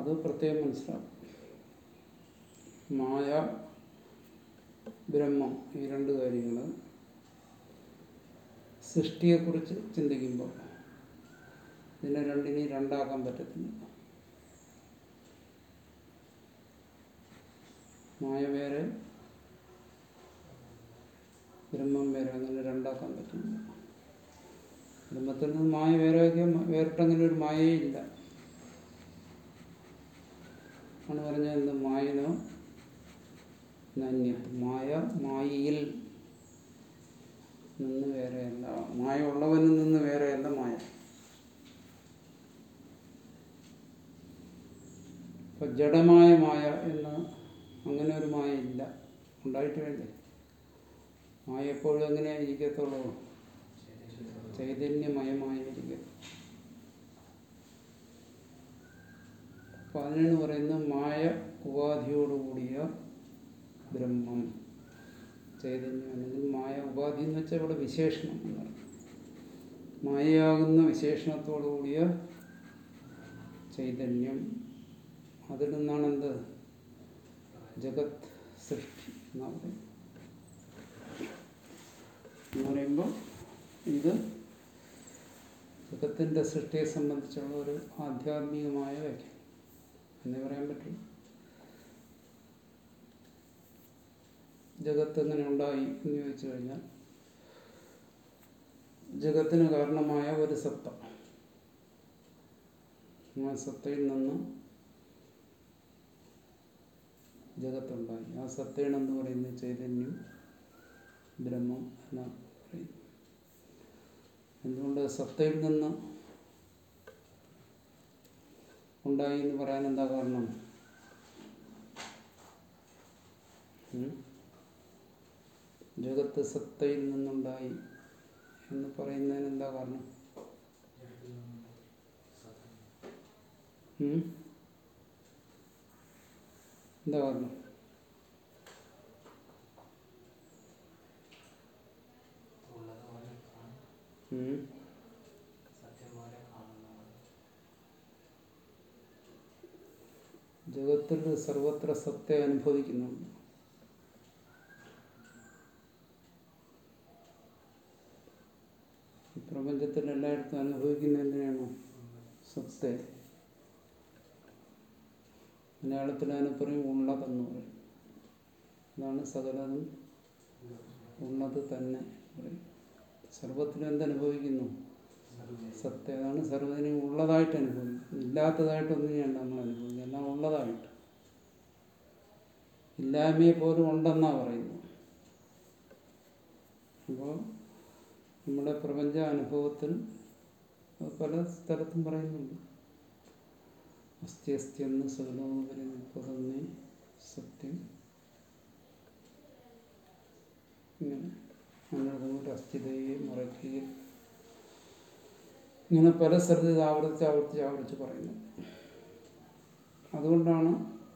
അത് പ്രത്യേകം മനസ്സിലാക്കും മായ ബ്രഹ്മം ഈ രണ്ട് കാര്യങ്ങൾ സൃഷ്ടിയെക്കുറിച്ച് ചിന്തിക്കുമ്പോൾ ഇതിനെ രണ്ടിനെയും രണ്ടാക്കാൻ പറ്റത്തില്ല മായ വേറെ ബ്രഹ്മം വേറെ അങ്ങനെ രണ്ടാക്കാൻ പറ്റുന്നില്ല ബ്രഹ്മത്തിൽ നിന്ന് മായ വേറെ വേറിട്ടങ്ങനെ ഒരു മായയേ ഇല്ല ആണ് പറഞ്ഞത് എന്ത് മായനോ നന്യം മായ മായയിൽ നിന്ന് വേറെയല്ല മായ ഉള്ളവനിൽ നിന്ന് വേറെയല്ല മായ ഇപ്പൊ ജഡമായ മായ എന്ന് അങ്ങനെ ഒരു മായ ഇല്ല ഉണ്ടായിട്ട് വേണ്ടേ മായ എപ്പോഴും എങ്ങനെയാ ഇരിക്കത്തുള്ളൂ ചൈതന്യമയമായിരിക്കും അപ്പൊ അതിനാണ് പറയുന്നത് മായ ഉപാധിയോടുകൂടിയ ബ്രഹ്മം ചൈതന്യം അല്ലെങ്കിൽ മായ ഉപാധി എന്ന് വെച്ചാൽ ഇവിടെ വിശേഷണം എന്നാണ് മായയാകുന്ന വിശേഷണത്തോടു കൂടിയ ചൈതന്യം അതിൽ നിന്നാണ് എന്ത് ജഗത് സൃഷ്ടി എന്നാ പറയുന്നത് എന്ന് പറയുമ്പോൾ ഇത് ജഗത്തിൻ്റെ സൃഷ്ടിയെ സംബന്ധിച്ചുള്ള ഒരു ആധ്യാത്മികമായ വ്യാഖ്യാനം എന്നേ പറയാൻ പറ്റും ജഗത്ത് എങ്ങനെ ഉണ്ടായി എന്ന് ചോദിച്ചു കഴിഞ്ഞാൽ ജഗത്തിന് കാരണമായ ഒരു സത്ത ആ സത്തയിൽ നിന്ന് ജഗത്തുണ്ടായി ആ സത്തയാണ് എന്ന് പറയുന്നത് ചൈതന്യം ബ്രഹ്മം എന്നാണ് പറയുന്നത് എന്തുകൊണ്ട് സത്തയിൽ നിന്ന് ഉണ്ടായി എന്ന് പറയാൻ എന്താ കാരണം ഉം? ജഗത്ത് സത്തയിൽ നിന്നുണ്ടായി എന്ന് പറയുന്നതിന് എന്താ കാരണം ഉം? എന്താ കാരണം ഉള്ളതുപോലെ കാണും ഉം? സത്യം പോലെ കാണുന്നതാണ് ജഗത്തിൽ സർവത്ര സത്യ അനുഭവിക്കുന്നുണ്ട് ഈ പ്രപഞ്ചത്തിൽ എല്ലായിടത്തും അനുഭവിക്കുന്ന എന്തിനാണ് സത്യ മലയാളത്തിൽ അതിനെ പറയും ഉള്ളതെന്ന് പറയും അതാണ് സകലതും ഉള്ളത് തന്നെ പറയും സർവത്തിലും എന്തനുഭവിക്കുന്നു സത്യം അതാണ് സർവ്വതിനെയും ഉള്ളതായിട്ട് അനുഭവിക്കുന്നത് ഇല്ലാത്തതായിട്ടൊന്നും നമ്മൾ അനുഭവിക്കുന്നത് എല്ലാം ഉള്ളതായിട്ട് ഇല്ലായ്മയെ പോലും ഉണ്ടെന്നാ പറയുന്നത് അപ്പോൾ നമ്മുടെ പ്രപഞ്ച അനുഭവത്തിൽ അത് പല സ്ഥലത്തും പറയുന്നുണ്ട് അസ്ഥി അസ്ഥി എന്ന് സകലോപരി നിൽപ്പതെന്നേ സത്യം ഇങ്ങനെ അങ്ങനെ അസ്ഥിതയെ മറയ്ക്കുകയും ഇങ്ങനെ പല സ്ഥലത്ത് ഇത് ആവർത്തിച്ച് ആവർത്തിച്ച് ആവർത്തിച്ച് പറയുന്നു അതുകൊണ്ടാണ്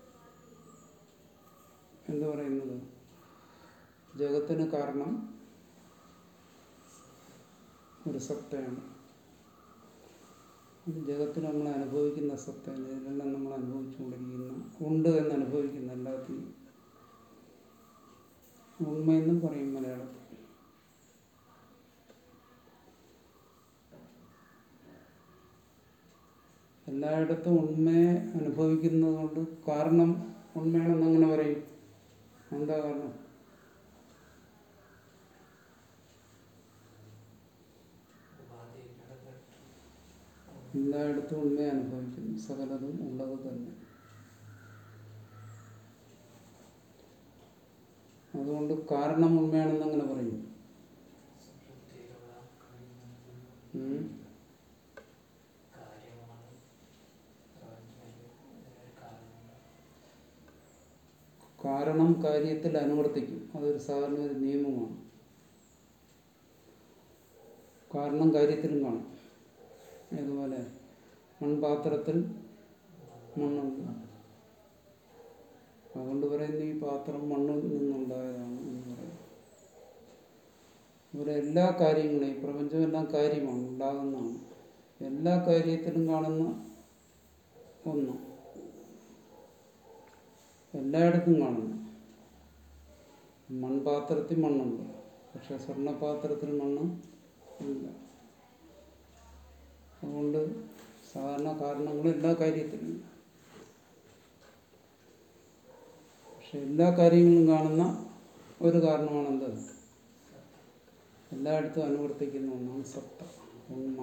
എന്ത് പറയുന്നത് ജഗത്തിന് കാരണം ഒരു സത്തയാണ് ഇത് ജഗത്തിൽ നമ്മൾ അനുഭവിക്കുന്ന സത്തയാണ് ഇതിലെല്ലാം നമ്മൾ അനുഭവിച്ചുകൊണ്ടിരിക്കുന്ന ഉണ്ട് എന്ന് അനുഭവിക്കുന്ന എല്ലാത്തിനും ഉണ്മയെന്നും പറയും മലയാളത്തിൽ എല്ലായിടത്തും ഉണ്മയെ അനുഭവിക്കുന്നത് കൊണ്ട് കാരണം ഉണ്മയാണെന്ന് അങ്ങനെ പറയും എന്താ കാരണം ഉപാധി ഘടകം എല്ലായിടത്തും ഉണ്മയെ അനുഭവിക്കുന്നു സകലതും ഉള്ളത് തന്നെ അതുകൊണ്ട് കാരണം ഉണ്മയാണെന്ന് അങ്ങനെ പറയും സുഷുപ്തിയിലുള്ള ഉം. കാര്യമാണ് പ്രപഞ്ചത്തിൽ ഇതിനൊരു കാരണമുണ്ട് കാരണം കാര്യത്തിൽ അനുവർത്തിക്കും അതൊരു സാധാരണ ഒരു നിയമമാണ് കാരണം കാര്യത്തിലും കാണും അതുപോലെ മൺപാത്രത്തിൽ മണ്ണുണ്ട് അതുകൊണ്ട് പറയുന്നു ഈ പാത്രം മണ്ണിൽ നിന്നുണ്ടായതാണ് എന്ന് പറയും അതുപോലെ എല്ലാ കാര്യങ്ങളും ഈ പ്രപഞ്ചം എല്ലാം കാര്യമാണ് ഉണ്ടാകുന്നതാണ് എല്ലാ കാര്യത്തിലും കാണുന്ന ഒന്ന് എല്ലായിടത്തും കാണുന്നു മൺപാത്രത്തിൽ മണ്ണുണ്ട് പക്ഷെ സ്വർണ്ണപാത്രത്തിൽ മണ്ണ് ഇല്ല അതുകൊണ്ട് സാധാരണ കാരണങ്ങൾ എല്ലാ കാര്യത്തിലും പക്ഷെ എല്ലാ കാര്യങ്ങളും കാണുന്ന ഒരു കാരണമാണെന്ത് എല്ലായിടത്തും അനുവർത്തിക്കുന്ന ഒന്നാണ് സത്ത ഉണ്മ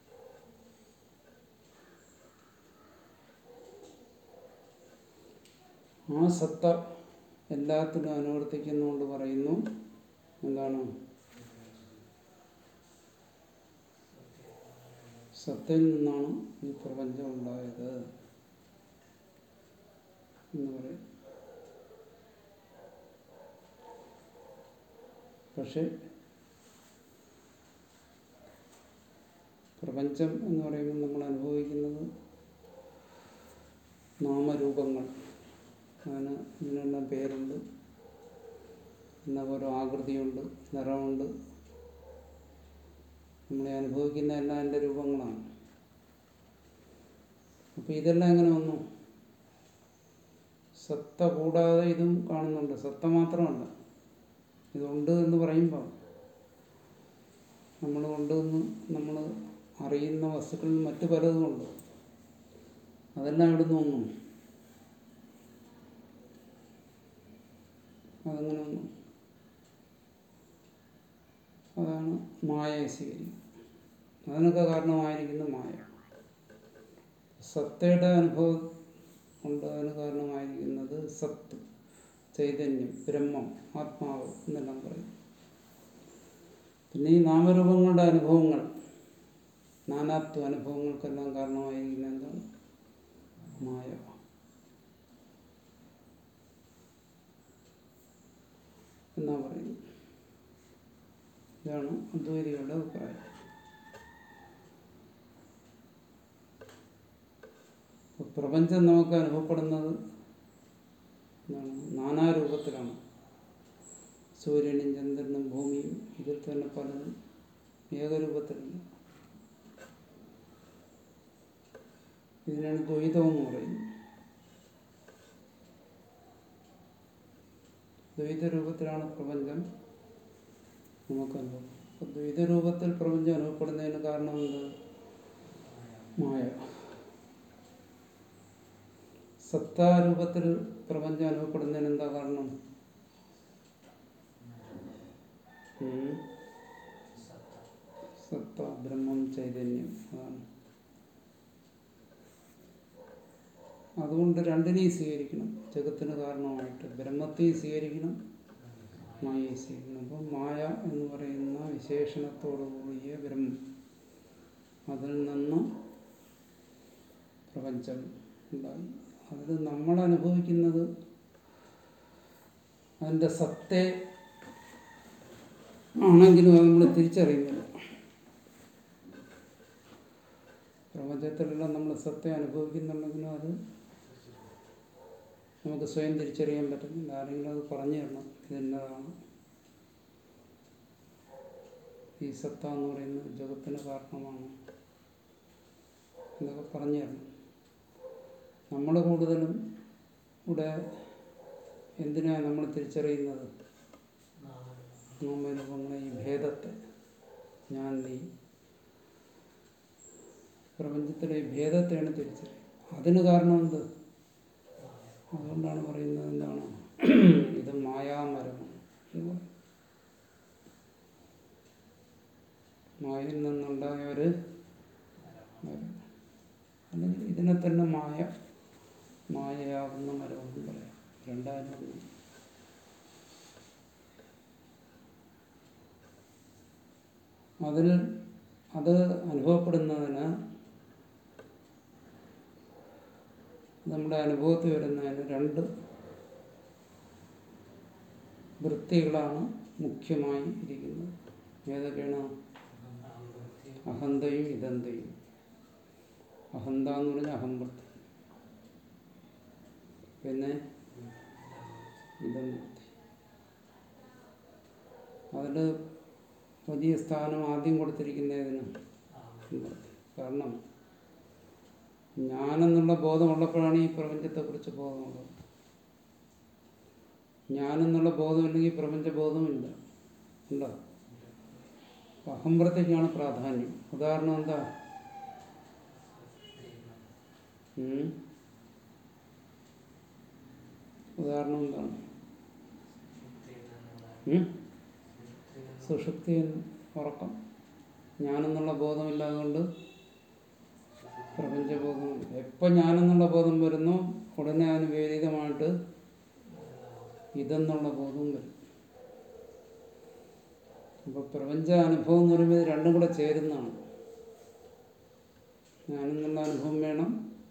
ആ സത്ത എല്ലാത്തിലും അനുവർത്തിക്കുന്നുകൊണ്ട് പറയുന്നു എന്താണ് സത്തയിൽ നിന്നാണ് ഈ പ്രപഞ്ചം ഉണ്ടായത് എന്ന് പറയും പക്ഷെ പ്രപഞ്ചം എന്ന് പറയുമ്പോൾ നമ്മൾ അനുഭവിക്കുന്നത് നാമരൂപങ്ങൾ അതിന് ഇതിനെല്ലാം പേരുണ്ട് എന്നാ ഓരോ ആകൃതിയുണ്ട് നിറമുണ്ട് നമ്മളെ അനുഭവിക്കുന്ന എല്ലാം എൻ്റെ രൂപങ്ങളാണ് അപ്പോൾ ഇതെല്ലാം എങ്ങനെ വന്നു സത്ത കൂടാതെ ഇതും കാണുന്നുണ്ട് സത്ത മാത്രമല്ല ഇതുണ്ട് എന്ന് പറയുമ്പോൾ നമ്മൾ കൊണ്ടെന്ന് നമ്മൾ അറിയുന്ന വസ്തുക്കളിൽ മറ്റു പലതുമുണ്ട് അതെല്ലാം ഇവിടുന്ന് വന്നു അതങ്ങനെ വന്നു അതാണ് മായയെ സ്വീകരിക്കും അതിനൊക്കെ കാരണമായിരിക്കുന്ന മായ സത്തയുടെ അനുഭവം കൊണ്ട് അതിന് കാരണമായിരിക്കുന്നത് സത്ത് ചൈതന്യം ബ്രഹ്മം ആത്മാവ് എന്നെല്ലാം പറയും പിന്നെ ഈ നാമരൂപങ്ങളുടെ അനുഭവങ്ങൾ നാനാത്വ അനുഭവങ്ങൾക്കെല്ലാം കാരണമായിരിക്കുന്ന എന്താണ് മായ എന്നാ പറയുന്നത് ഇതാണ് അദ്വൈതികളുടെ അഭിപ്രായം അപ്പൊ പ്രപഞ്ചം നമുക്ക് അനുഭവപ്പെടുന്നത് എന്താണ് നാനാരൂപത്തിലാണ് സൂര്യനും ചന്ദ്രനും ഭൂമിയും ഇതിൽ തന്നെ പലതും ഏകരൂപത്തിലല്ല ഇതിനാണ് ദ്വൈതമെന്ന് പറയുന്നത് ദ്വൈത രൂപത്തിലാണ് പ്രപഞ്ചം നമുക്ക് അനുഭവം അപ്പോൾ ദ്വൈത രൂപത്തിൽ പ്രപഞ്ചം അനുഭവപ്പെടുന്നതിന് കാരണം എന്ത് മായ സത്താരൂപത്തിൽ പ്രപഞ്ചം അനുഭവപ്പെടുന്നതിന് എന്താ കാരണം ഉം. സത്ത ബ്രഹ്മം ചൈതന്യം അതാണ് അതുകൊണ്ട് രണ്ടിനെയും സ്വീകരിക്കണം ജഗത്തിന് കാരണമായിട്ട് ബ്രഹ്മത്തെയും സ്വീകരിക്കണം മായയെ സ്വീകരിക്കണം അപ്പം മായ എന്ന് പറയുന്ന വിശേഷണത്തോടു കൂടിയ ബ്രഹ്മം അതിൽ നിന്ന് പ്രപഞ്ചം ഉണ്ടായി അതിൽ നമ്മൾ അനുഭവിക്കുന്നത് അതിൻ്റെ സത്തെ ആണെങ്കിലും അത് നമ്മൾ തിരിച്ചറിയുന്നില്ല പ്രപഞ്ചത്തിലെല്ലാം നമ്മൾ സത്തെ അനുഭവിക്കുന്നുണ്ടെങ്കിലും അത് നമുക്ക് സ്വയം തിരിച്ചറിയാൻ പറ്റുന്നില്ല ആരെങ്കിലും അത് പറഞ്ഞു തരണം ഇതെന്നതാണ് ഈ സത്ത എന്ന് പറയുന്നത് ജഗത്തിന് കാരണമാണ് എന്നൊക്കെ പറഞ്ഞു തരണം നമ്മൾ കൂടുതലും ഇവിടെ എന്തിനാണ് നമ്മൾ തിരിച്ചറിയുന്നത് നാമരൂപങ്ങളെ ഈ ഭേദത്തെ ഞാൻ നീ പ്രപഞ്ചത്തിലെ ഈ ഭേദത്തെയാണ് തിരിച്ചറിയുന്നത് അതിന് കാരണം എന്ത് അതുകൊണ്ടാണ് പറയുന്നത് എന്താണ് ഇത് മായാമരമാണ് എന്ന് പറയും. മായയിൽ നിന്നുണ്ടായ ഒരു മരം അല്ലെങ്കിൽ ഇതിനെ തന്നെ മായ മായയാകുന്ന മരമെന്നും പറയാം രണ്ടായിരം ഒന്ന്. അതിൽ അത് അനുഭവപ്പെടുന്നതിന് നമ്മുടെ അനുഭവത്തിൽ വരുന്നതിന് രണ്ട് വൃത്തികളാണ് മുഖ്യമായി ഇരിക്കുന്നത് ഏതൊക്കെയാണ് അഹന്തയും ഇതന്തയും അഹന്ത എന്ന് പറഞ്ഞാൽ അഹംവൃത്തി പിന്നെ ഇതംവൃത്തി അതിൽ വലിയ സ്ഥാനം ആദ്യം കൊടുത്തിരിക്കുന്നതിന് കാരണം ഞാനെന്നുള്ള ബോധമുള്ളപ്പോഴാണ് ഈ പ്രപഞ്ചത്തെക്കുറിച്ച് ബോധമുള്ളത് ഞാനെന്നുള്ള ബോധമില്ലെങ്കിൽ പ്രപഞ്ചബോധമില്ല ഉണ്ടോ അപ്പൊ അഹംവൃത്തിക്കാണ് പ്രാധാന്യം ഉദാഹരണം എന്താ ഉം? ഉദാഹരണം എന്താണ് ഉം? സുഷുപ്തി എന്ന് ഉറക്കം ഞാനെന്നുള്ള ബോധമില്ലാതെ കൊണ്ട് പ്രപഞ്ചബോധമില്ല എപ്പോൾ ഞാനെന്നുള്ള ബോധം വരുന്നു ഉടനെ അതിന് വിപരീതമായിട്ട് ഇതെന്നുള്ള ബോധവും വരും അപ്പോൾ പ്രപഞ്ച അനുഭവം എന്ന് പറയുമ്പോൾ ഇത് രണ്ടും കൂടെ ചേരുന്നതാണ് ഞാനെന്നുള്ള അനുഭവം വേണം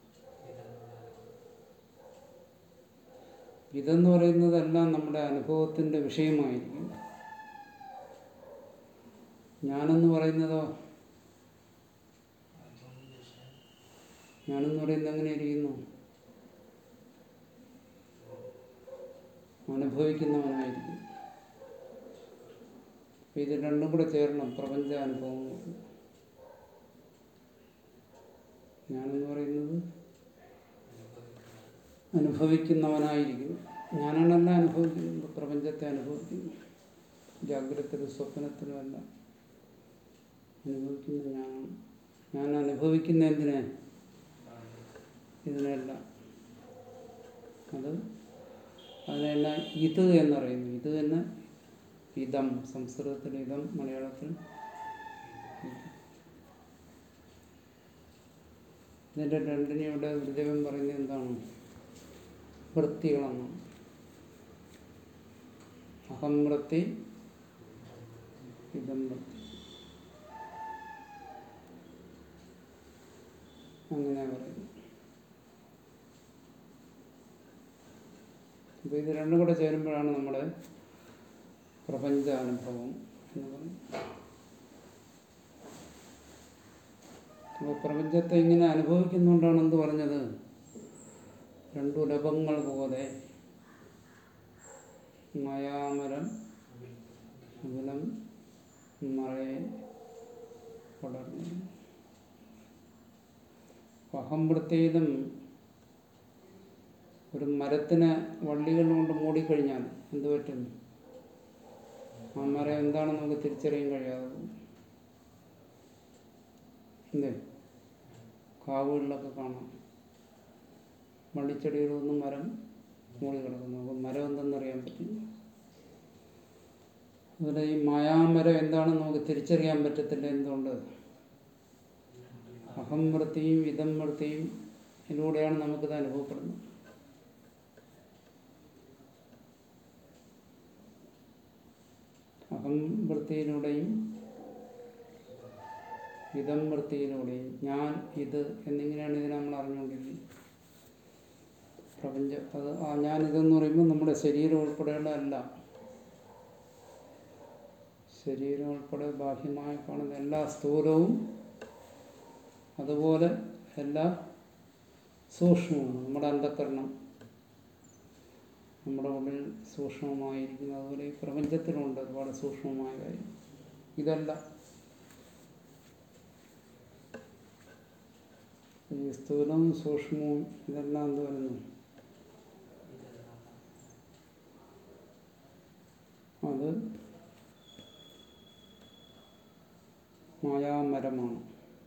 ഇതെന്ന് പറയുന്നതെല്ലാം നമ്മുടെ അനുഭവത്തിൻ്റെ വിഷയമായിരിക്കും ഞാനെന്ന് പറയുന്നതോ ഞാനെന്ന് പറയുന്നത് എങ്ങനെ ഇരിക്കുന്നു അനുഭവിക്കുന്നവനായിരിക്കും അപ്പൊ ഇത് രണ്ടും കൂടെ ചേരണം പ്രപഞ്ച അനുഭവം എന്ന് പറയുന്നത്. ഞാനെന്ന് പറയുന്നത് അനുഭവിക്കുന്നവനായിരിക്കും ഞാനാണല്ല അനുഭവിക്കുന്നത് പ്രപഞ്ചത്തെ അനുഭവിക്കുന്നു ജാഗ്രതത്തിലും സ്വപ്നത്തിലും എല്ലാം അനുഭവിക്കുന്ന ഞാനാണ് ഞാൻ അനുഭവിക്കുന്ന എന്തിനെ ഇതിനെല്ലാം അത് അതിനെല്ലാം ഇത് എന്നറിയുന്നു ഇത് തന്നെ ഇതം സംസ്കൃതത്തിൽ ഇതം മലയാളത്തിൽ ഇത്. ഇതിൻ്റെ രണ്ടിനെയുടെ ഗുരുദേവൻ പറയുന്നത് എന്താണ് വൃത്തികളെന്നാണ് അഹം വൃത്തി ഇതം വൃത്തി അങ്ങനെ പറയുന്നു അപ്പോൾ ഇത് രണ്ടും കൂടെ ചേരുമ്പോഴാണ് നമ്മുടെ പ്രപഞ്ച അനുഭവം എന്ന് പറയുന്നത് അപ്പോൾ പ്രപഞ്ചത്തെ ഇങ്ങനെ അനുഭവിക്കുന്നുകൊണ്ടാണ് എന്ത് പറഞ്ഞത് രണ്ടു ലഭങ്ങൾ പോലെ മയാമരം അകലം മറയെ പടർന്നു അഹംവൃത്തിയിലും ഒരു മരത്തിനെ വള്ളികൾ കൊണ്ട് മൂടിക്കഴിഞ്ഞാൽ എന്ത് പറ്റും ആ മരം എന്താണെന്ന് നമുക്ക് തിരിച്ചറിയാൻ കഴിയാതെ പോകും. എന്തേ കാവുകളിലൊക്കെ കാണാം വള്ളിച്ചെടികളൊന്നും മരം മൂടി കിടക്കുന്നു അപ്പം മരം എന്തെന്നറിയാൻ പറ്റില്ല അതുപോലെ ഈ മായാമരം എന്താണെന്ന് നമുക്ക് തിരിച്ചറിയാൻ പറ്റത്തില്ല എന്തുകൊണ്ട് അഹംവൃത്തിയും ഇതം വൃത്തിയും ഇതിലൂടെയാണ് നമുക്കിത് അനുഭവപ്പെടുന്നത് അഹം വൃത്തിയിലൂടെയും ഇതം വൃത്തിയിലൂടെയും ഞാൻ ഇത് എന്നിങ്ങനെയാണ് ഇതിനെ നമ്മൾ അറിഞ്ഞുകൊണ്ടിരിക്കുന്നത് പ്രപഞ്ചം അത് ആ ഞാൻ ഇതെന്ന് പറയുമ്പോൾ നമ്മുടെ ശരീരം ഉൾപ്പെടെയുള്ള എല്ലാം ശരീരം ഉൾപ്പെടെ ബാഹ്യമായി കാണുന്ന എല്ലാ സ്ഥൂലവും അതുപോലെ എല്ലാ സൂക്ഷ്മവും നമ്മുടെ അന്ധക്കരണം നമ്മുടെ ഉള്ളിൽ സൂക്ഷ്മമായിരിക്കുന്ന അതുപോലെ ഈ പ്രപഞ്ചത്തിലുണ്ട് ഒരുപാട് സൂക്ഷ്മമായ കാര്യം ഇതല്ല ഈ സ്ഥൂലവും സൂക്ഷ്മവും ഇതെല്ലാം എന്ത് വരുന്നു അത് മായാമരമാണ്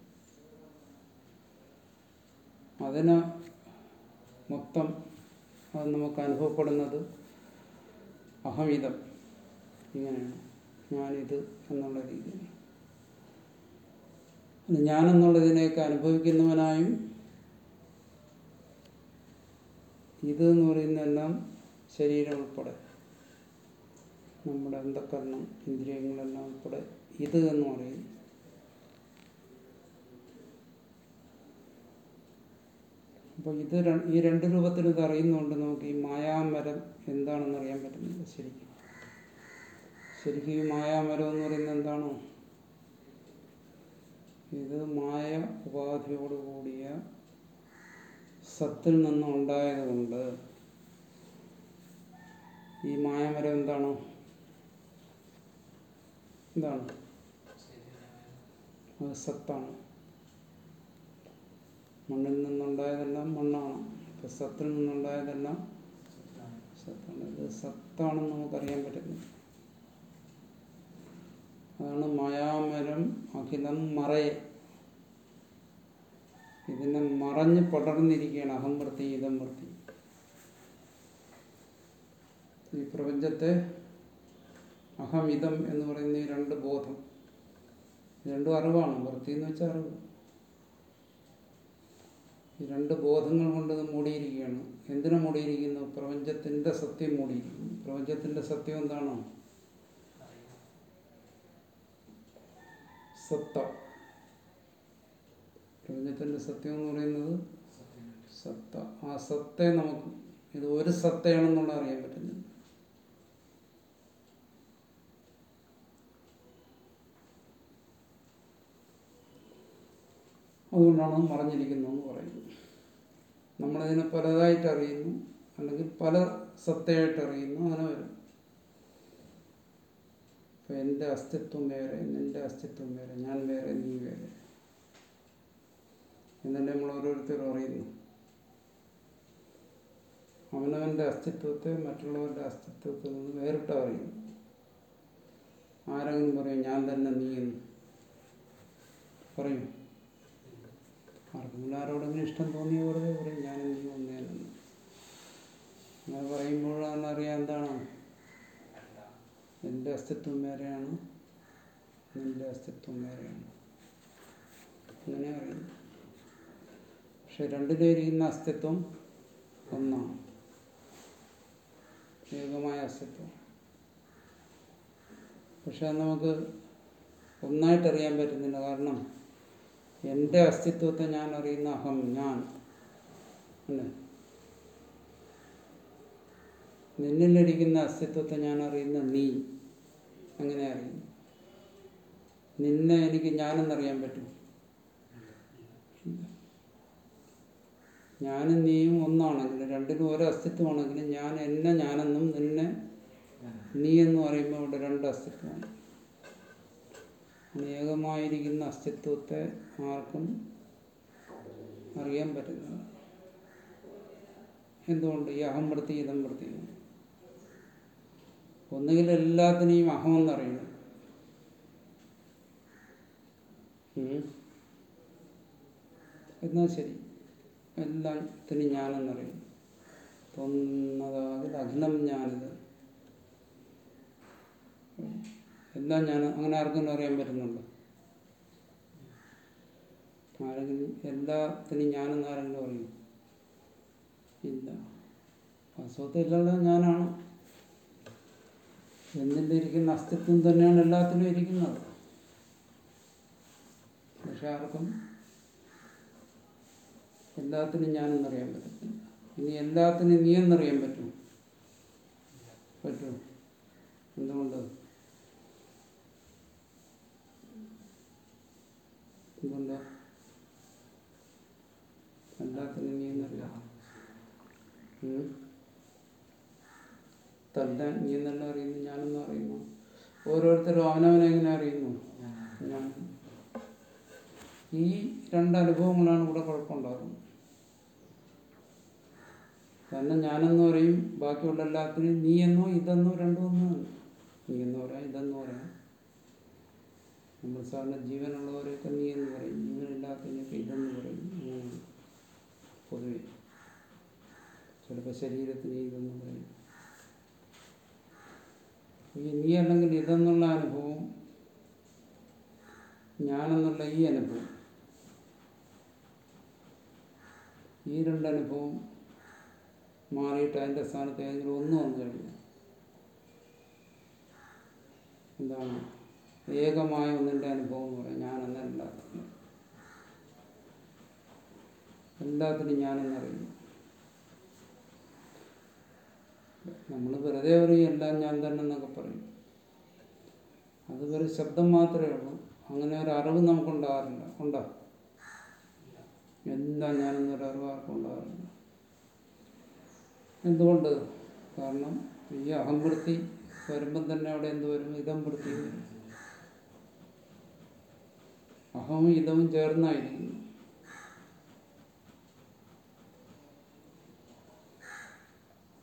അതിന് മൊത്തം അത് നമുക്ക് അനുഭവപ്പെടുന്നത് അഹമിതം ഇങ്ങനെയാണ് ഞാനിത് എന്നുള്ള രീതിയിൽ ഞാനെന്നുള്ളതിനെയൊക്കെ അനുഭവിക്കുന്നവനായും ഇത് എന്ന് പറയുന്നതെല്ലാം ശരീരം ഉൾപ്പെടെ നമ്മുടെ അന്ധക്കരണം ഇന്ദ്രിയങ്ങളെല്ലാം ഉൾപ്പെടെ ഇത് എന്ന് പറയും അപ്പോൾ ഇത് ര- ഈ രണ്ട് രൂപത്തിൽ ഇത് അറിയുന്നതുകൊണ്ട് നമുക്ക് ഈ മായാമരം എന്താണെന്ന് അറിയാൻ പറ്റുന്നില്ല ശരിക്കും ശരിക്കും ഈ മായാമരം എന്ന് പറയുന്നത് എന്താണോ ഇത് മായ ഉപാധിയോട് കൂടിയ സത്തിൽ നിന്നും ഉണ്ടായതുകൊണ്ട് ഈ മായാമരം എന്താണോ എന്താണ് അത് സത്താണ് മണ്ണിൽ നിന്നുണ്ടായതെല്ലാം മണ്ണാണ് ഇപ്പം സത്തിൽ നിന്നുണ്ടായതെല്ലാം സത്താണ് ഇത് സത്താണെന്ന് നമുക്കറിയാൻ പറ്റുന്നില്ല അതാണ് മായാമരം അഖിലം മറയെ ഇതിനെ മറഞ്ഞ് പടർന്നിരിക്കുകയാണ് അഹം വൃത്തി ഇതം വൃത്തി ഈ പ്രപഞ്ചത്തെ അഹമിതം എന്ന് പറയുന്ന ഈ രണ്ട് ബോധം ഈ രണ്ടും അറിവാണ് വൃത്തി എന്ന് വെച്ചാൽ അറിവ് ഈ രണ്ട് ബോധങ്ങൾ കൊണ്ട് ഇത് മൂടിയിരിക്കുകയാണ് എന്തിനു മൂടിയിരിക്കുന്നു പ്രപഞ്ചത്തിന്റെ സത്യം മൂടിയിരിക്കുന്നു പ്രപഞ്ചത്തിന്റെ സത്യം എന്താണോ സത്ത പ്രപഞ്ചത്തിന്റെ സത്യം എന്ന് പറയുന്നത് സത്ത ആ സത്തെ നമുക്ക് ഇത് ഒരു സത്തയാണെന്നുള്ള അറിയാൻ പറ്റുന്നില്ല അതുകൊണ്ടാണ് മറഞ്ഞിരിക്കുന്നതെന്ന് പറയുന്നത് നമ്മളിതിനെ പലതായിട്ട് അറിയുന്നു അല്ലെങ്കിൽ പല സത്തയായിട്ട് അറിയുന്നു അങ്ങനെ വരും ഇപ്പം എൻ്റെ അസ്തിത്വം വേറെ നിൻ്റെ അസ്തിത്വം വേറെ ഞാൻ വേറെ നീ വേറെ എന്നല്ലേ നമ്മൾ ഓരോരുത്തരും അറിയുന്നു അവനവൻ്റെ അസ്തിത്വത്തെ മറ്റുള്ളവരുടെ അസ്തിത്വത്തിൽ നിന്ന് വേറിട്ട് അറിയുന്നു ആരെങ്കിലും പറയും ഞാൻ തന്നെ നീ എന്ന് പറയും ആർക്കെങ്കിലും ആരോടെങ്കിലും ഇഷ്ടം തോന്നിയ വെറുതെ പറയും ഞാൻ നീ ഒന്നേനെന്ന് അങ്ങനെ പറയുമ്പോഴാണ് അറിയാം എന്താണ് എൻ്റെ അസ്തിത്വം വേറെയാണ് നിൻ്റെ അസ്തിത്വം വേറെയാണ് അങ്ങനെ അറിയുന്നു പക്ഷെ രണ്ടിലിരിക്കുന്ന അസ്തിത്വം ഒന്നാണ് ഏകമായ അസ്തിത്വം പക്ഷെ അത് നമുക്ക് ഒന്നായിട്ട് അറിയാൻ പറ്റുന്നില്ല കാരണം എൻ്റെ അസ്തിത്വത്തെ ഞാൻ അറിയുന്ന അഹം ഞാൻ അല്ലേ നിന്നിലിരിക്കുന്ന അസ്തിത്വത്തെ ഞാൻ അറിയുന്ന നീ അങ്ങനെ അറിയുന്നു നിന്നെ എനിക്ക് ഞാനെന്നറിയാൻ പറ്റും ഇല്ല. ഞാനും നീയും ഒന്നാണെങ്കിലും രണ്ടിനും ഓരോ അസ്തിത്വമാണെങ്കിലും ഞാൻ എന്നെ ഞാനെന്നും നിന്നെ നീ എന്ന് പറയുമ്പോൾ ഇവിടെ രണ്ട് അസ്തിത്വമാണ് ഏകമായിരിക്കുന്ന അസ്തിത്വത്തെ ആർക്കും അറിയാൻ പറ്റുന്നില്ല എന്തുകൊണ്ട് ഈ അഹം വൃത്തി ഇതം വൃത്തി ഒന്നുകിൽ എല്ലാത്തിനെയും അഹമെന്നറിയണം ഉം. എന്നാ ശരി എല്ലാത്തിനും ഞാനെന്നറിയും തോന്നുന്നതാകിൽ അഖിലം ഞാനിത് എല്ലാം ഞാൻ അങ്ങനെ ആർക്കെങ്കിലും അറിയാൻ പറ്റുന്നുണ്ടോ ആരെങ്കിലും എല്ലാത്തിനും ഞാനെന്ന് ആരെങ്കിലും അറിയും ഇല്ല വാസ്തവത്തിലുള്ള ഞാനാണ് എന്നിൽ ഇരിക്കുന്ന അസ്തിത്വം തന്നെയാണ് എല്ലാത്തിനും ഇരിക്കുന്നത് പക്ഷെ ആർക്കും എല്ലാത്തിനും ഞാനെന്നറിയാൻ പറ്റത്തില്ല ഇനി എല്ലാത്തിനും നീ എന്നറിയാൻ പറ്റുമോ പറ്റുമോ എന്തുകൊണ്ട് എന്തുകൊണ്ടാ എല്ലാത്തിനും നീ എന്നറിയാം ഉം. തല്ല നീ എന്നല്ല അറിയുന്നു ഞാനെന്ന് അറിയുന്നു ഓരോരുത്തരും അവനവനെ എങ്ങനെ അറിയുന്നു ഞാൻ ഈ രണ്ട് അനുഭവങ്ങളാണ് ഇവിടെ കുഴപ്പമുണ്ടാകുന്നത് തന്നെ ഞാനെന്ന് പറയും ബാക്കിയുള്ള എല്ലാത്തിനും നീ എന്നോ ഇതെന്നോ രണ്ടും ഒന്നാണ് നീ എന്ന് പറയാം ഇതെന്ന് പറയാം നമ്മൾ സാധാരണ ജീവനുള്ളവരെയൊക്കെ നീ എന്ന് പറയും ജീവനില്ലാത്തതിനൊക്കെ ഇതെന്ന് പറയും അങ്ങനെയാണ് പൊതുവെ ചിലപ്പോൾ ശരീരത്തിന് ഇതെന്ന് പറയും ഈ നീ അല്ലെങ്കിൽ ഇതെന്നുള്ള അനുഭവം ഞാനെന്നുള്ള ഈ അനുഭവം ഈ രണ്ടനുഭവം മാറിയിട്ട് അതിൻ്റെ സ്ഥാനത്ത് ഏതെങ്കിലും ഒന്ന് വന്നു കഴിഞ്ഞു എന്താണ് ഏകമായ ഒന്നിൻ്റെ അനുഭവം എന്ന് പറയാം ഞാനെന്നല്ലാത്ത എല്ലാത്തിനും ഞാനെന്നറിയുന്നു നമ്മൾ വെറുതെ പറയും എല്ലാം ഞാൻ തന്നെ എന്നൊക്കെ പറയും അത് വെറും ശബ്ദം മാത്രമേ ഉള്ളൂ അങ്ങനെ ഒരു അറിവ് നമുക്കുണ്ടാകാറില്ല ഉണ്ടോ എല്ലാം ഞാനെന്നൊരു അറിവ് ആർക്കും ഉണ്ടാകാറില്ല എന്തുകൊണ്ട് കാരണം ഈ അഹംവൃത്തി വരുമ്പം തന്നെ അവിടെ എന്ത് വരും ഇതം വൃത്തി വരും അഹവും ഇതവും ചേർന്നായിരിക്കുന്നു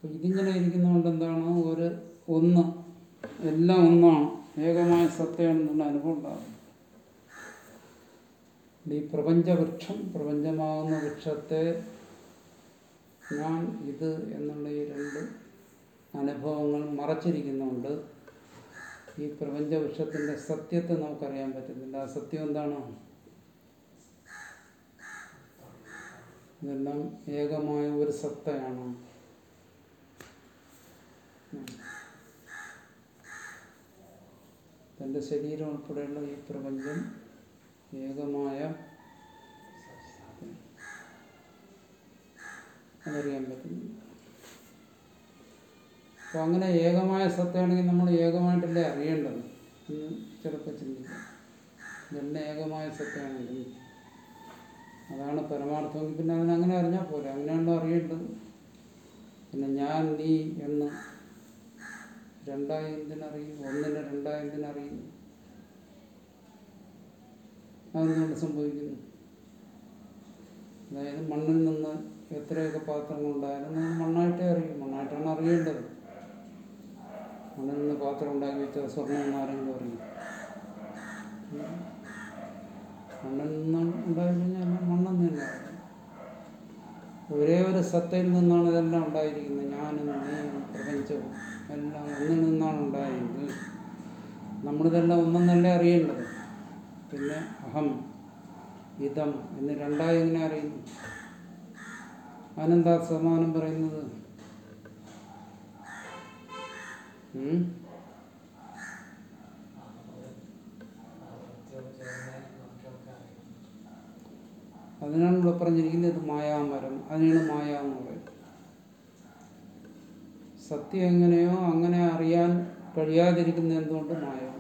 അപ്പോൾ ഇതിങ്ങനെ ഇരിക്കുന്നതുകൊണ്ട് എന്താണ് ഒരു ഒന്ന് എല്ലാം ഒന്നാണ് ഏകമായ സത്യമാണെന്നുള്ള അനുഭവം ഉണ്ടാകും ഈ പ്രപഞ്ചവൃക്ഷം പ്രപഞ്ചമാകുന്ന വൃക്ഷത്തെ ഞാൻ ഇത് എന്നുള്ള ഈ രണ്ട് അനുഭവങ്ങൾ മറച്ചിരിക്കുന്നുണ്ട് ഈ പ്രപഞ്ചവൃക്ഷത്തിൻ്റെ സത്യത്തെ നമുക്കറിയാൻ പറ്റുന്നില്ല ആ സത്യം എന്താണ് ഇതെല്ലാം ഏകമായ ഒരു സത്തയാണ് തൻ്റെ ശരീരം ഉൾപ്പെടെയുള്ള ഈ പ്രപഞ്ചം ഏകമായ അതറിയാൻ പറ്റുന്നു അപ്പോൾ അങ്ങനെ ഏകമായ സത്യമാണെങ്കിൽ നമ്മൾ ഏകമായിട്ടല്ലേ അറിയേണ്ടത് എന്ന് ചിലപ്പോൾ ചിന്തിക്കാം ഇതെല്ലാം ഏകമായ സത്യമാണെങ്കിൽ അതാണ് പരമാർത്ഥമെങ്കിൽ പിന്നെ അതിനങ്ങനെ അറിഞ്ഞാൽ പോരെ അങ്ങനെയാണല്ലോ അറിയേണ്ടത് പിന്നെ ഞാൻ നീ എന്ന് രണ്ടായി എന്തിനറിയും ഒന്നിനെ രണ്ടായി എന്തിനറിയും അതെന്തുകൊണ്ട് സംഭവിക്കുന്നു അതായത് മണ്ണിൽ നിന്ന് എത്രയൊക്കെ പാത്രങ്ങളുണ്ടായാലും നമ്മൾ മണ്ണായിട്ടേ അറിയും മണ്ണായിട്ടാണ് അറിയേണ്ടത് മണ്ണിൽ നിന്ന് പാത്രം ഉണ്ടാക്കി വെച്ചാൽ സ്വർണ്ണം എന്ന് ആരെങ്കിലും അറിയും ഉം. മണ്ണിൽ നിന്ന് ഉണ്ടായി കഴിഞ്ഞാൽ മണ്ണെന്ന് തന്നെ അറിയും. ഒരേ ഒരു സത്തയിൽ നിന്നാണ് ഇതെല്ലാം ഉണ്ടായിരിക്കുന്നത് ഞാനും നീയും പ്രപഞ്ചവും എല്ലാം ഒന്നിൽ നിന്നാണ് ഉണ്ടായത് നമ്മളിതെല്ലാം ഒന്നെന്നല്ലേ അറിയേണ്ടത് പിന്നെ അഹം ഇതം എന്ന് രണ്ടായി എങ്ങനെ അറിയുന്നു അതിനെന്താ സമാനം പറയുന്നത് ഉം? അതിനാണ് ഇവിടെ പറഞ്ഞിരിക്കുന്നത് ഇത് മായാമരം അതിനാണ് മായ എന്ന് പറയുന്നത് സത്യം എങ്ങനെയോ അങ്ങനെ അറിയാൻ കഴിയാതിരിക്കുന്ന എന്തുകൊണ്ട് മായമാണ്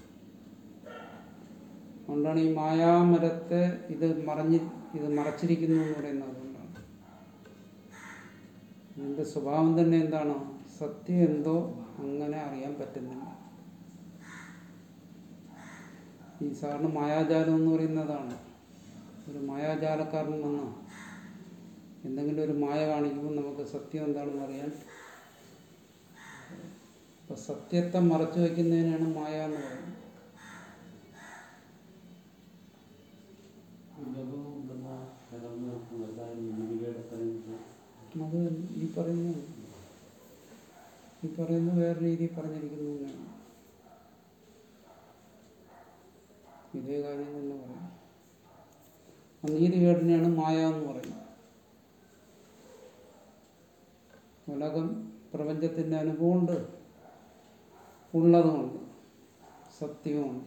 അതുകൊണ്ടാണ് ഈ മായാമരത്തെ ഇത് മറഞ്ഞി ഇത് മറച്ചിരിക്കുന്നു എന്ന് പറയുന്നത് അതുകൊണ്ടാണ് ഇതിൻ്റെ സ്വഭാവം തന്നെ എന്താണ് സത്യം എന്തോ അങ്ങനെ അറിയാൻ പറ്റുന്നില്ല ഈ സാറിന് മായാജാലം എന്ന് പറയുന്നതാണ് ഒരു മായാജാലക്കാരൻ വന്ന് എന്തെങ്കിലും ഒരു മായ കാണിക്കുമ്പോൾ നമുക്ക് സത്യം എന്താണെന്ന് അറിയാൻ അപ്പൊ സത്യത്തെ മറച്ചു വയ്ക്കുന്നതിനാണ് മായ എന്ന് പറയുന്നത് അത് ഈ പറയുന്ന ഈ പറയുന്ന വേറെ രീതിയിൽ പറഞ്ഞിരിക്കുന്നു എന്നാണ് ഇതേ കാര്യം തന്നെ പറയാം ആ നീതികേടിനെയാണ് മായ എന്ന് പറയുന്നത് ഉലകം പ്രപഞ്ചത്തിൻ്റെ അനുഭവമുണ്ട് ഉള്ളതുമുണ്ട് സത്യവുമുണ്ട്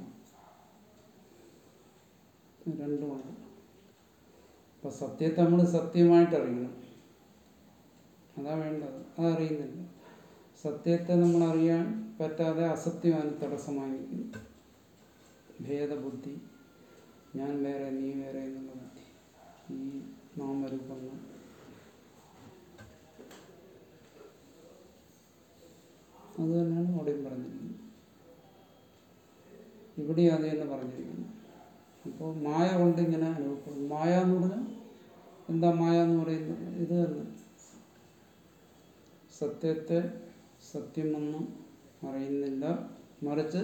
രണ്ടുമുണ്ട് അപ്പം സത്യത്തെ നമ്മൾ സത്യമായിട്ട് അറിയണം അതാ വേണ്ടത് അതറിയുന്നില്ല സത്യത്തെ നമ്മൾ അറിയാൻ പറ്റാതെ അസത്യം അതിന് തടസ്സമായി നിൽക്കുന്നു ഭേദബുദ്ധി ഞാൻ വേറെ നീ വേറെ എന്നുള്ള ബുദ്ധി ഈ നാമരൂപങ്ങൾ അത് തന്നെയാണ് അവിടെയും പറഞ്ഞിരിക്കുന്നത് ഇവിടെയും അത് തന്നെ പറഞ്ഞിരിക്കുന്നു അപ്പോൾ മായ കൊണ്ട് ഇങ്ങനെ അനുഭവപ്പെടും മായ എന്ന് പറഞ്ഞാൽ എന്താ മായ എന്ന് പറയുന്നത് ഇത് തന്നെ സത്യത്തെ സത്യമെന്ന് അറിയുന്നില്ല മറിച്ച്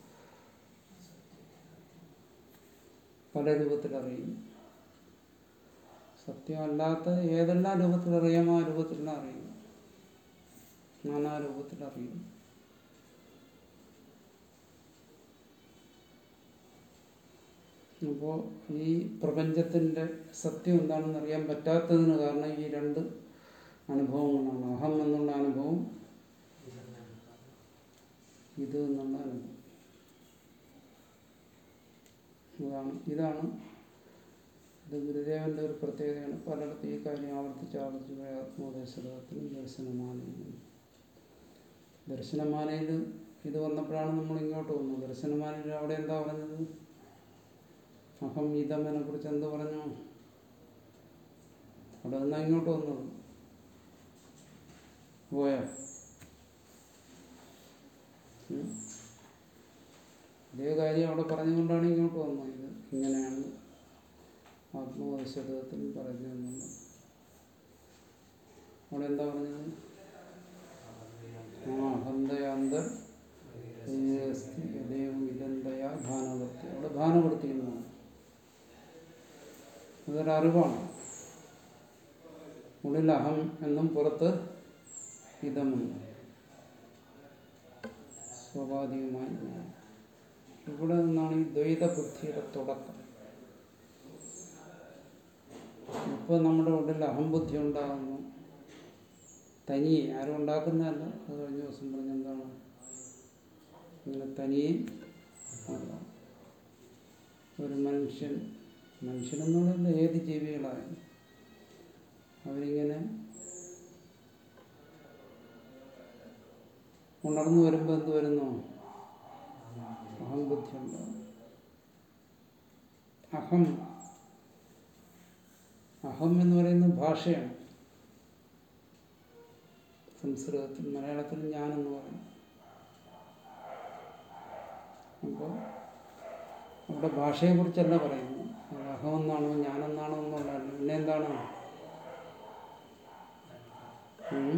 പല രൂപത്തിൽ അറിയുന്നു സത്യമല്ലാത്ത ഏതെല്ലാം രൂപത്തിൽ അറിയാമോ ആ രൂപത്തിലെല്ലാം അറിയുന്നു നാനാ രൂപത്തിൽ അറിയുന്നു അപ്പോൾ ഈ പ്രപഞ്ചത്തിൻ്റെ സത്യം എന്താണെന്ന് അറിയാൻ പറ്റാത്തതിന് കാരണം ഈ രണ്ട് അനുഭവങ്ങളാണ് അഹം എന്നുള്ള അനുഭവം ഇത് എന്നുള്ള അനുഭവം അതാണ് ഇതാണ് ഇത് ഗുരുദേവന്റെ ഒരു പ്രത്യേകതയാണ് പലയിടത്തും ഈ കാര്യം ആവർത്തിച്ച് ആവർത്തിച്ച് പോയ ആത്മോപദേശത്തിനും ദർശനമാനയിലും ദർശനമാനയിൽ ഇത് വന്നപ്പോഴാണ് നമ്മൾ ഇങ്ങോട്ട് വന്നത് ദർശനമാനയിൽ അവിടെ എന്താ പറഞ്ഞത് അഹം ഇതമ്മനെ കുറിച്ച് എന്ത് പറഞ്ഞു അവിടെ നിന്നാ ഇങ്ങോട്ട് വന്നത് പോയോ ഉം. ഇതേ കാര്യം അവിടെ പറഞ്ഞുകൊണ്ടാണ് ഇങ്ങോട്ട് വന്നത് ഇത് ഇങ്ങനെയാണ് ആത്മവശതത്തിൽ പറഞ്ഞതെന്നുള്ളത് അവിടെ എന്താ പറഞ്ഞത് ആ അഹന്തയാന്തർ യഥേയം ഇതന്തയാ ഭാനവൃത്തി അവിടെ ഭാനവൃത്തി എന്നാണ് അതൊരറിവാണ് ഉള്ളിൽ അഹം എന്നും പുറത്ത് ഇതമെന്നും സ്വാഭാവികമായി ജ്ഞാനം. ഇവിടെ നിന്നാണ് ഈ ദ്വൈത ബുദ്ധിയുടെ തുടക്കം ഇപ്പോൾ നമ്മുടെ ഉള്ളിൽ അഹംബുദ്ധി ഉണ്ടാകുന്നു തനിയെ ആരും ഉണ്ടാക്കുന്നതല്ല അത് കഴിഞ്ഞ ദിവസം പറഞ്ഞ എന്താണ് ഇങ്ങനെ തനിയെ ഉണ്ടാകും. ഒരു മനുഷ്യൻ മനുഷ്യനെന്നുള്ളത് ഏത് ജീവികളായാലും അവരിങ്ങനെ ഉണർന്നു വരുമ്പോൾ എന്ത് വരുന്നു അഹംബുദ്ധി ഉണ്ടാകും അഹം അഹം എന്ന് പറയുന്നത് ഭാഷയാണ് സംസ്കൃതത്തിൽ മലയാളത്തിൽ ഞാനെന്ന് പറയും അപ്പോൾ അവിടെ ഭാഷയെക്കുറിച്ചല്ല പറയുന്നു അത് അഹമെന്നാണോ ഞാനെന്നാണോ എന്നുള്ളതല്ല പിന്നെ എന്താണ് ഉം.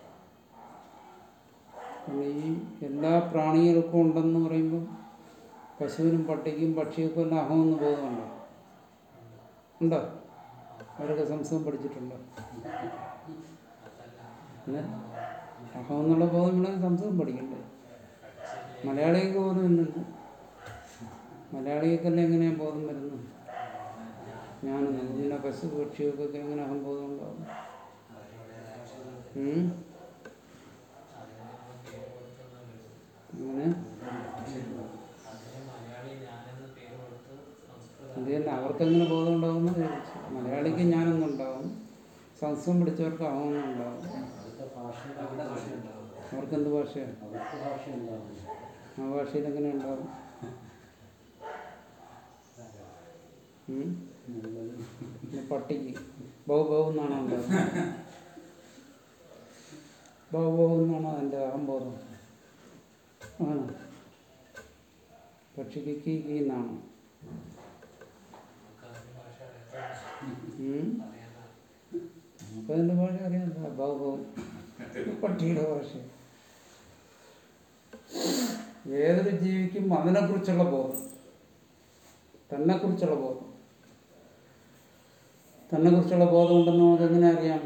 പിന്നെ ഈ എല്ലാ പ്രാണികൾക്കും ഉണ്ടെന്ന് പറയുമ്പോൾ പശുവിനും പട്ടിക്കും പക്ഷിയൊക്കെ എല്ലാം അഹമെന്ന് ബോധമുണ്ടോ ഉണ്ടോ അവരൊക്കെ സംസ്കൃതം പഠിച്ചിട്ടുണ്ടോ ഏ? അഹം എന്നുള്ള ബോധം ഇവിടെ സംസ്കൃതം പഠിക്കണ്ടേ മലയാളികൾക്ക് ബോധം ഇല്ലല്ലോ മലയാളികൾക്കെല്ലാം എങ്ങനെയാണ് ബോധം വരുന്നത് ഞാൻ പിന്നെ പശു പക്ഷികൾക്കൊക്കെ എങ്ങനെ അഹം ബോധം ഉണ്ടാവും ഉം? അങ്ങനെ മലയാളി ഞാനെന്ന് പേര് കൊടുത്ത് സംസ്കൃതം അത് തന്നെ അവർക്കെങ്ങനെ ബോധം ഉണ്ടാകുമെന്ന് ചോദിച്ചു മലയാളിക്ക് ഞാനൊന്നുണ്ടാവും സംസ്കൃതം പഠിച്ചവർക്ക് അഹമൊന്നുണ്ടാവും അവർക്കെന്ത് ഭാഷയാണ് ആ ഭാഷയിൽ എങ്ങനെ ഉണ്ടാവും ഉം? പിന്നെ പട്ടിക്ക് ബഹു ബഹു എന്നാണോ ഉണ്ടാവുന്നത് ബഹു ബഹു എന്നാണോ അതിൻ്റെ അഹംബോധം ആണോ പക്ഷിക്ക് കീ കീ എന്നാണോ നമുക്ക് അതിന്റെ ഭാഷ അറിയാത്ത ഉം? അറിയാത്ത നമുക്കതിൻ്റെ ഭാഷ അറിയാം ബഹു ബഹു പട്ടിയുടെ ഭാഷ ഏതൊരു ജീവിക്കും അതിനെക്കുറിച്ചുള്ള ബോധം തന്നെക്കുറിച്ചുള്ള ബോധം തന്നെക്കുറിച്ചുള്ള ബോധം ഉണ്ടെന്ന് നമുക്ക് എങ്ങനെ അറിയാം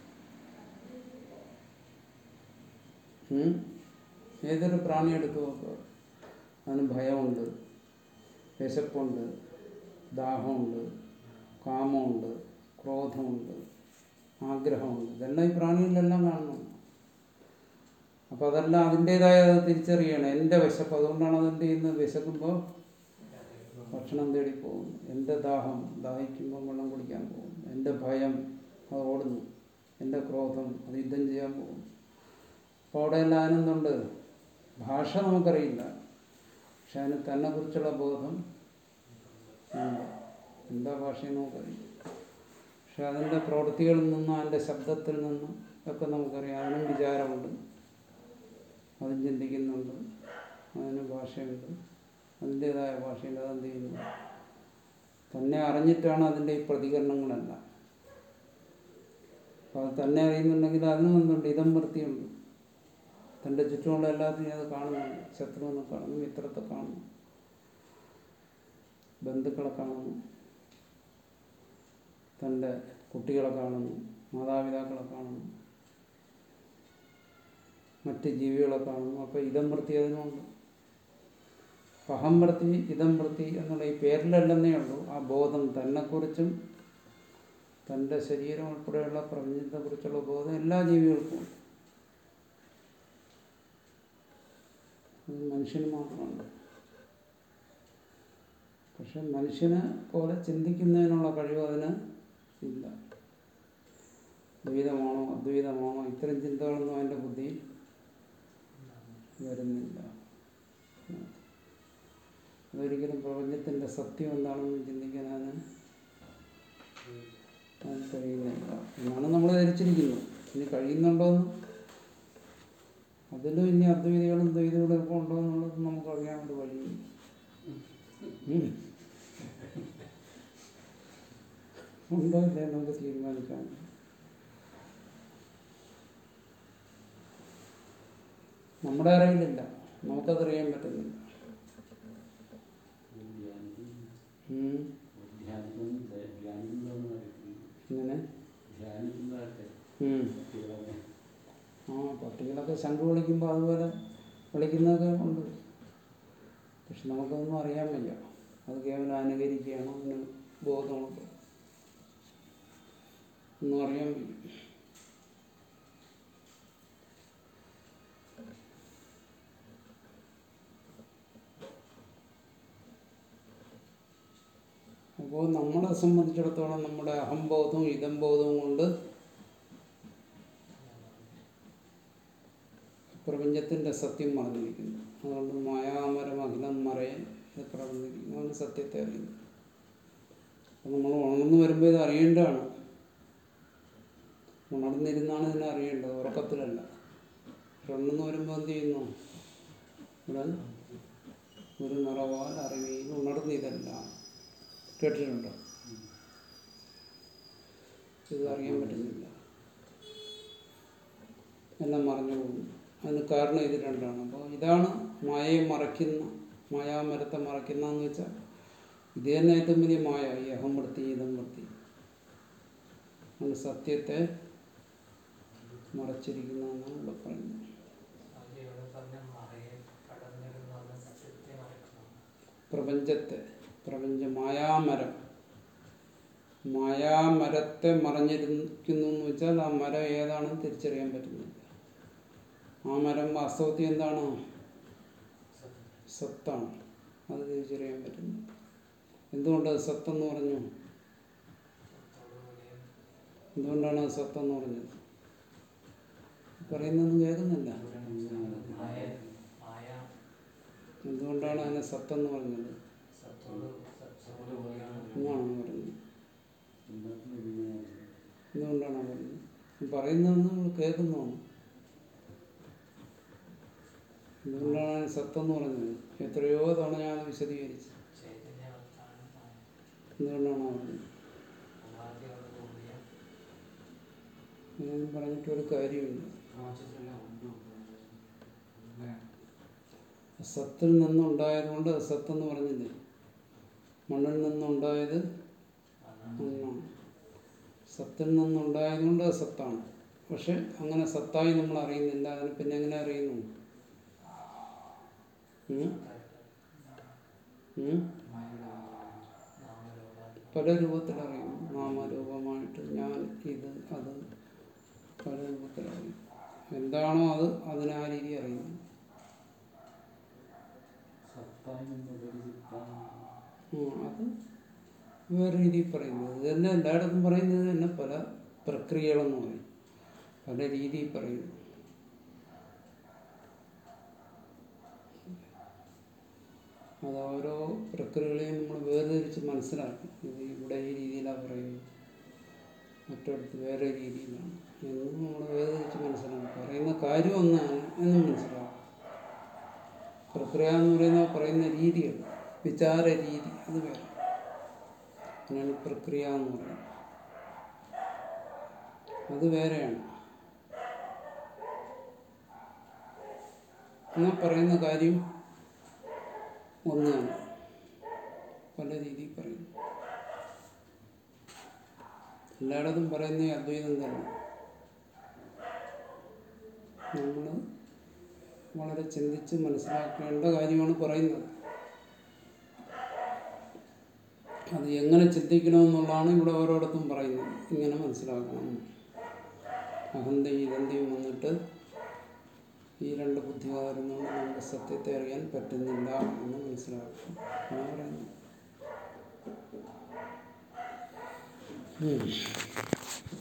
ഉം? ഏതൊരു പ്രാണി എടുത്തു നോക്കുക അതിന് ഭയമുണ്ട് വിശപ്പുണ്ട് ദാഹമുണ്ട് കാമമുണ്ട് ക്രോധമുണ്ട് ആഗ്രഹമുണ്ട് ഇതെല്ലാം ഈ പ്രാണികളിലെല്ലാം കാണുന്നു അപ്പോൾ അതെല്ലാം അതിൻ്റെതായ അത് തിരിച്ചറിയണം എൻ്റെ വിശപ്പ് അതുകൊണ്ടാണ് അതെന്ത് ചെയ്യുന്നത് വിശക്കുമ്പോൾ ഭക്ഷണം തേടി പോകും എൻ്റെ ദാഹം ദാഹിക്കുമ്പോൾ വെള്ളം കുടിക്കാൻ പോകും എൻ്റെ ഭയം അത് ഓടുന്നു എൻ്റെ ക്രോധം അത് യുദ്ധം ചെയ്യാൻ പോകും അപ്പോൾ അവിടെ എല്ലാം അതിനെന്തുണ്ട് ഭാഷ നമുക്കറിയില്ല പക്ഷെ അതിന് തന്നെ കുറിച്ചുള്ള ബോധം ഉണ്ട്. എന്താ ഭാഷയെന്ന് നമുക്കറിയില്ല പക്ഷെ അതിൻ്റെ പ്രവൃത്തികളിൽ നിന്നും അതിൻ്റെ ശബ്ദത്തിൽ നിന്നും ഒക്കെ നമുക്കറിയാം അതിനും വിചാരമുണ്ട് അതും ചിന്തിക്കുന്നുണ്ട് അതിന് ഭാഷയുണ്ട് അതിൻ്റേതായ ഭാഷയുണ്ട് അതെന്ത് ചെയ്യുന്നു തന്നെ അറിഞ്ഞിട്ടാണ് അതിൻ്റെ ഈ പ്രതികരണങ്ങളെല്ലാം അപ്പോൾ അത് തന്നെ അറിയുന്നുണ്ടെങ്കിൽ അതിനും എന്തുണ്ട് ഇതം വൃത്തിയുണ്ട് തൻ്റെ ചുറ്റുമുള്ള എല്ലാത്തിനെയും അത് കാണുന്നുണ്ട് ശത്രുവിനെ കാണുന്നു മിത്രത്തെ കാണുന്നു ബന്ധുക്കളെ കാണുന്നു തൻ്റെ കുട്ടികളെ കാണുന്നു മാതാപിതാക്കളെ കാണുന്നു മറ്റ് ജീവികളെ കാണുന്നു അപ്പോൾ ഇതം വൃത്തി അതിനുണ്ട് അഹം വൃത്തി ഇതം വൃത്തി എന്നുള്ള ഈ പേരിലല്ലെന്നേ ഉള്ളൂ ആ ബോധം തന്നെക്കുറിച്ചും തൻ്റെ ശരീരം ഉൾപ്പെടെയുള്ള പ്രപഞ്ചത്തെക്കുറിച്ചുള്ള ബോധം എല്ലാ ജീവികൾക്കും ഉണ്ട് അത് മനുഷ്യന് മാത്രമുണ്ട് പക്ഷെ മനുഷ്യനെ പോലെ ചിന്തിക്കുന്നതിനുള്ള കഴിവ് അതിന് ഇല്ല ദ്വൈതമാണോ അദ്വൈതമാണോ ഇത്തരം ചിന്തകളൊന്നും അതിൻ്റെ ബുദ്ധി വരുന്നില്ല അതൊരിക്കലും പ്രപഞ്ചത്തിൻ്റെ സത്യം എന്താണെന്ന് ചിന്തിക്കാൻ അതിന് അതിന് കഴിയുന്നില്ല എന്നാണ് നമ്മൾ ധരിച്ചിരിക്കുന്നത് ഇനി കഴിയുന്നുണ്ടോയെന്ന് അതിലും ഇനി അദ്വൈതികളും ദ്വൈതികളും ഒക്കെ ഉണ്ടോ എന്നുള്ളത് നമുക്ക് അറിയാൻ ഒരു വഴിയില്ല ഉം. ഉണ്ടോ ഇല്ലേ നമുക്ക് തീരുമാനിക്കാം നമ്മുടെ അറിവിലില്ല നമുക്കതറിയാൻ പറ്റുന്നില്ല ഉം. ഇങ്ങനെ ഉം. ആ പട്ടികളൊക്കെ ശംഖ് വിളിക്കുമ്പോൾ അതുപോലെ വിളിക്കുന്നതൊക്കെ ഉണ്ട് പക്ഷെ നമുക്കൊന്നും അറിയാൻ വയ്യ അത് കേവലം അനുകരിക്കുകയാണ് അതിന് ബോധമുണ്ട് ഒന്നും അറിയാൻ വയ്യ അപ്പോൾ നമ്മളെ സംബന്ധിച്ചിടത്തോളം നമ്മുടെ അഹംബോധവും ഇതംബോധവും കൊണ്ട് പ്രപഞ്ചത്തിൻ്റെ സത്യം മറന്നിരിക്കുന്നു അതുകൊണ്ട് മായാമരം അഖിലം മറയെ ഇത് പ്രവർത്തിക്കുന്നു അതുകൊണ്ട് സത്യത്തെ അറിയുന്നു അപ്പം നമ്മൾ ഉണർന്നു വരുമ്പോൾ ഇത് അറിയേണ്ടതാണ് ഉണർന്നിരുന്നാണ് ഇതിനെ അറിയേണ്ടത് ഉറക്കത്തിലല്ല ഉണർന്നു വരുമ്പോൾ എന്ത് ചെയ്യുന്നു ഇവിടെ ഒരു നിറവാൽ അറിവയിൽ ഉണർന്നിതല്ല കേട്ടിട്ടുണ്ടോ ഇത് അറിയാൻ പറ്റുന്നില്ല എല്ലാം മറഞ്ഞു പോകുന്നു അതിന് കാരണം ഇത് രണ്ടാണ് അപ്പോൾ ഇതാണ് മായയെ മറയ്ക്കുന്ന മായാമരത്തെ മറയ്ക്കുന്ന എന്ന് വെച്ചാൽ ഇത് തന്നെ ഏറ്റവും വലിയ മായ ഈ അഹം വൃത്തി ഇതം വൃത്തി ആണ് സത്യത്തെ മറച്ചിരിക്കുന്ന എന്നാണ് ഇവിടെ പറയുന്നത് സ്വാമി ഇവിടെ പറഞ്ഞ മറയെ കടന്നിരുന്ന സത്യത്തെ മറക്കുന്നു പ്രപഞ്ചത്തെ പ്രപഞ്ച മായാമരം മായാമരത്തെ മറഞ്ഞിരിക്കുന്നു എന്ന് വെച്ചാൽ ആ മരം ഏതാണെന്ന് തിരിച്ചറിയാൻ പറ്റുന്നില്ല ആ മരം വാസ്തവത്തിൽ എന്താണ് സത്താണ് അത് തിരിച്ചറിയാൻ പറ്റുന്നു എന്തുകൊണ്ട് അത് സത്തെന്ന് പറഞ്ഞു സത്തോടുകൂടിയും എന്തുകൊണ്ടാണ് അത് സത്തെന്ന് പറഞ്ഞത് പറയുന്നൊന്നും കേൾക്കുന്നില്ല മായ മായ എന്തുകൊണ്ടാണ് അതിനെ സത്തെന്ന് പറഞ്ഞത് സത്തോട് സത്തോടുകൂടിയാണ് എന്നാണ് പറഞ്ഞത് എന്തുകൊണ്ടാണ് പറഞ്ഞത് പറയുന്നതെന്ന് നമ്മൾ കേൾക്കുന്നതാണ് എന്തുകൊണ്ടാണ് അതിന് സത്തെന്ന് പറഞ്ഞത് എത്രയോ തവണ ഞാൻ അത് വിശദീകരിച്ചു ചൈതന്യവത്താണ് മായ എന്തുകൊണ്ടാണ് പറഞ്ഞത് ഉപാധിയോടുകൂടിയ ഞാൻ പറഞ്ഞിട്ട് ഒരു കാര്യമില്ല സത്തിൽ നിന്നുണ്ടായതുകൊണ്ട് സത്തെന്ന് പറഞ്ഞില്ലേ മണ്ണിൽ നിന്നുണ്ടായത് മണ്ണാണ് സത്തിൽ നിന്നുണ്ടായതുകൊണ്ട് അത് സത്താണ് പക്ഷെ അങ്ങനെ സത്തായി നമ്മൾ അറിയുന്നില്ല അതിന് പിന്നെ എങ്ങനെ അറിയുന്നു ഉം? ഉം? നാമരൂപാധി പല രൂപത്തിൽ അറിയുന്നു നാമരൂപമായിട്ട് ഞാൻ ഇത് അത് പല രൂപത്തിൽ അറിയുന്നു എന്താണോ അത് അതിനെ ആ രീതി അറിയുന്നു ഉം, അത് വേറെ രീതിയിൽ പറയുന്നത് ഇത് തന്നെ എല്ലായിടത്തും പറയുന്നത് തന്നെ പല പ്രക്രിയകളെന്ന് പറയും പല രീതിയിൽ പറയുന്നു അത് ഓരോ പ്രക്രിയകളെയും നമ്മൾ വേർതിരിച്ച് മനസ്സിലാക്കും ഇത് ഇവിടെ ഈ രീതിയിലാണ് പറയുന്നത് മറ്റൊരിടത്ത് വേറെ രീതിയിലാണ് എന്നും നമ്മൾ വേർതിരിച്ച് മനസ്സിലാക്കും പറയുന്ന കാര്യം ഒന്നാണ് എന്നും മനസ്സിലാക്കും പ്രക്രിയ എന്ന് പറയുന്നത് പറയുന്ന രീതികൾ വിചാര രീതി അത് വേറെ അങ്ങനെയാണ് പ്രക്രിയ എന്ന് പറയുന്നത് അത് വേറെയാണ് എന്നാൽ പറയുന്ന കാര്യം ഒന്നാണ് പല രീതിയിൽ പറയുന്നു എല്ലായിടത്തും പറയുന്ന ഈ അദ്വൈതം തന്നെ നമ്മൾ വളരെ ചിന്തിച്ച് മനസ്സിലാക്കേണ്ട കാര്യമാണ് പറയുന്നത് അത് എങ്ങനെ ചിന്തിക്കണമെന്നുള്ളതാണ് ഇവിടെ ഓരോടത്തും പറയുന്നത് ഇങ്ങനെ മനസ്സിലാക്കണം അഹന്തയും ഇതന്തയും വന്നിട്ട് ഈ രണ്ട് ബുദ്ധികാരങ്ങളും നമുക്ക് സത്യത്തെ അറിയാൻ പറ്റുന്നില്ല എന്ന് മനസ്സിലാക്കും എന്നാണ് പറയുന്നത് ഉം.